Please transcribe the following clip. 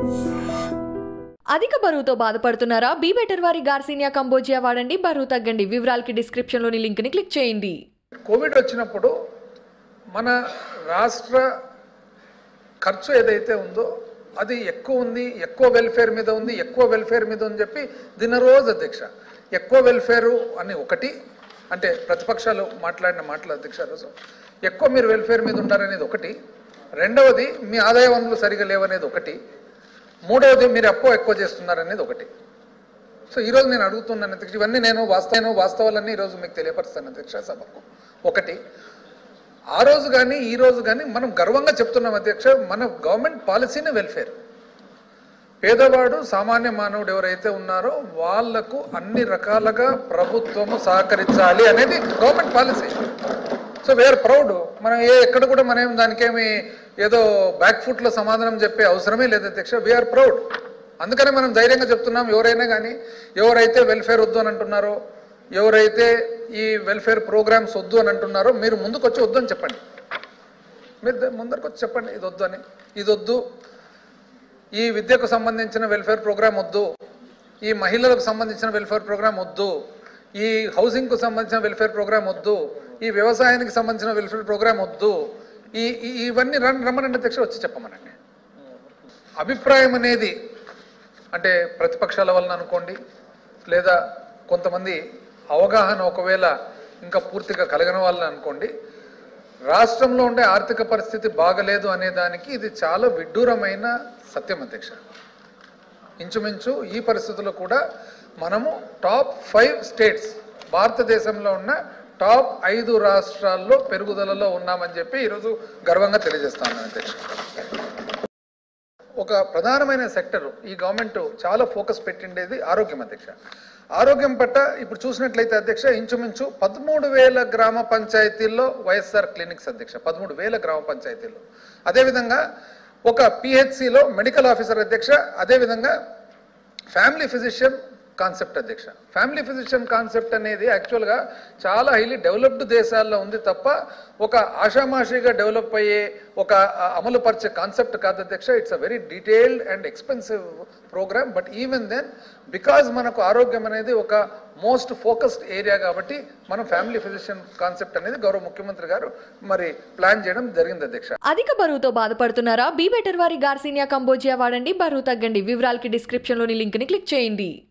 అధిక బరువుతో బాధపడుతున్నారా బీ బెటర్ వారి గార్సినియా కంబోజియా వాడండి బరువు తగ్గండి వివరాలకి డిస్క్రిప్షన్లోని లింక్ని క్లిక్ చేయండి కోవిడ్ వచ్చినప్పుడు మన రాష్ట్ర ఖర్చు ఏదైతే ఉందో అది ఎక్కువ ఉంది ఎక్కువ వెల్ఫేర్ మీద ఉంది ఎక్కువ వెల్ఫేర్ మీద అని చెప్పి దినరోజు అధ్యక్ష ఎక్కువ వెల్ఫేరు అని ఒకటి అంటే ప్రతిపక్షాలు మాట్లాడిన మాటలు అధ్యక్ష ఆ రోజు ఎక్కువ మీరు వెల్ఫేర్ మీద ఉంటారనేది ఒకటి రెండవది మీ ఆదాయ వనరులు సరిగా లేవనేది ఒకటి మూడవది మీరు అప్పు ఎక్కువ చేస్తున్నారనేది ఒకటి సో ఈరోజు నేను అడుగుతున్నాను అధ్యక్ష ఇవన్నీ నేను వాస్తవ వాస్తవాలన్నీ ఈరోజు మీకు తెలియపరుస్తాను అధ్యక్ష సభకు ఒకటి ఆ రోజు కానీ ఈ రోజు కానీ మనం గర్వంగా చెప్తున్నాం అధ్యక్ష మన గవర్నమెంట్ పాలసీనే వెల్ఫేర్ పేదవాడు సామాన్య మానవుడు ఎవరైతే ఉన్నారో వాళ్లకు అన్ని రకాలుగా ప్రభుత్వము సహకరించాలి అనేది government policy so we are proud మనం ఏ ఎక్కడ కూడా మనం దానికేమి ఏదో బ్యాక్ ఫుట్లో సమాధానం చెప్పే అవసరమే లేదు అధ్యక్ష వీఆర్ ప్రౌడ్ అందుకనే మనం ధైర్యంగా చెప్తున్నాం ఎవరైనా కానీ ఎవరైతే వెల్ఫేర్ వద్దు అని అంటున్నారో ఎవరైతే ఈ వెల్ఫేర్ ప్రోగ్రామ్స్ వద్దు అని అంటున్నారో మీరు ముందుకు వచ్చి వద్దు అని చెప్పండి మీరు ద- ముందరకు వచ్చి చెప్పండి ఇది వద్దు అని ఇది వద్దు ఈ విద్యకు సంబంధించిన వెల్ఫేర్ ప్రోగ్రామ్ వద్దు ఈ మహిళలకు సంబంధించిన వెల్ఫేర్ ప్రోగ్రామ్ వద్దు ఈ హౌసింగ్కు సంబంధించిన వెల్ఫేర్ ప్రోగ్రామ్ వద్దు ఈ వ్యవసాయానికి సంబంధించిన వెల్ఫేర్ ప్రోగ్రామ్ వద్దు ఈ ఈ- ఇవన్నీ రన్ రమ్మనండి అధ్యక్ష వచ్చి చెప్పమనండి అభిప్రాయం అనేది అంటే ప్రతిపక్షాల వలన అనుకోండి లేదా కొంతమంది అవగాహన ఒకవేళ ఇంకా పూర్తిగా కలగని వాళ్ళని అనుకోండి రాష్ట్రంలో ఉండే ఆర్థిక పరిస్థితి బాగలేదు అనే దానికి ఇది చాలా విడ్డూరమైన సత్యం అధ్యక్ష ఇంచుమించు ఈ పరిస్థితుల్లో కూడా మనము టాప్ ఫైవ్ స్టేట్స్ భారతదేశంలో ఉన్న టాప్ ఐదు రాష్ట్రాల్లో పెరుగుదలలో ఉన్నామని చెప్పి ఈరోజు గర్వంగా తెలియజేస్తాను అధ్యక్ష ఒక ప్రధానమైన సెక్టర్ ఈ గవర్నమెంట్ చాలా ఫోకస్ పెట్టిండేది ఆరోగ్యం అధ్యక్ష ఆరోగ్యం పట్ల ఇప్పుడు చూసినట్లయితే అధ్యక్ష ఇంచుమించు పదమూడు వేల గ్రామ పంచాయతీల్లో వైఎస్ఆర్ క్లినిక్స్ అధ్యక్ష పదమూడు వేల గ్రామ పంచాయతీల్లో అదేవిధంగా ఒక పిహెచ్సిలో మెడికల్ ఆఫీసర్ అధ్యక్ష అదేవిధంగా ఫ్యామిలీ ఫిజిషియన్ కాన్సెప్ట్ అధ్యక్ష ఫ్యామిలీ ఫిజిషియన్ కాన్సెప్ట్ అనేది యాక్చువల్గా చాలా హైలీ డెవలప్డ్ దేశాల్లో ఉంది తప్ప ఒక ఆషామాషిగా డెవలప్ అయ్యే ఒక ఆ, అమలు పరిచే కాన్సెప్ట్ కాదు అధ్యక్ష it's a very detailed and expensive program but even then because మనకు ఆరోగ్యం అనేది ఒక మోస్ట్ ఫోకస్డ్ ఏరియా కాబట్టి మనం ఫ్యామిలీ ఫిజిషియన్ కాన్సెప్ట్ అనేది గౌరవ ముఖ్యమంత్రి గారు మరి ప్లాన్ చేయడం జరిగింది అధ్యక్ష అధిక బరువుతో బాధపడుతున్నారా బీ బెటర్ వారి గార్సినియా కంబోజియా వాడండి బరువు తగ్గండి వివరాలకి డిస్క్రిప్షన్లోని లింక్ని క్లిక్ చేయండి